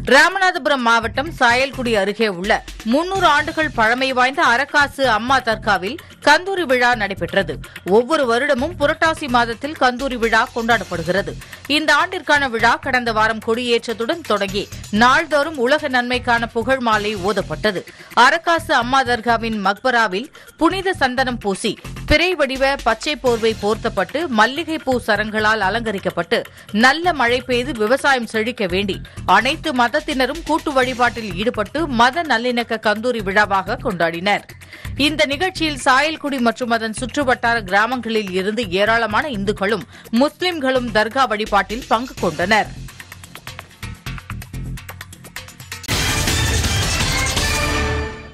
ராமநாதபுரம் மாவட்டம் சாயல்குடி அருகே உள்ள முன்னூறு ஆண்டுகள் பழமை வாய்ந்த அரக்காசு அம்மா தர்காவில் கந்தூரி விழா நடைபெற்றது ஒவ்வொரு வருடமும் புரட்டாசி மாதத்தில் கந்தூரி விழா கொண்டாடப்படுகிறது இந்த ஆண்டிற்கான விழா கடந்த வாரம் கொடியேற்றத்துடன் தொடங்கி நாள்தோறும் உலக நன்மைக்கான புகழ் மாலை ஓதப்பட்டது அரக்காசு அம்மா தர்காவின் மக்பராவில் புனித சந்தனம் பூசி பிறை வடிவ பச்சை போர்வை போர்த்தப்பட்டு மல்லிகை பூ சரங்களால் அலங்கரிக்கப்பட்டு நல்ல மழை பெய்து விவசாயம் செழிக்க வேண்டி அனைத்து மதத்தினரும் கூட்டு வழிபாட்டில் ஈடுபட்டு மத நல்லிணக்க கந்தூரி விழாவாக கொண்டாடினர் இந்த நிகழ்ச்சியில் சாயல்குடி மற்றும் அதன் சுற்றுவட்டார கிராமங்களில் இருந்து ஏராளமான இந்துக்களும் முஸ்லிம்களும் தர்கா வழிபாட்டில் பங்கு கொண்டனர்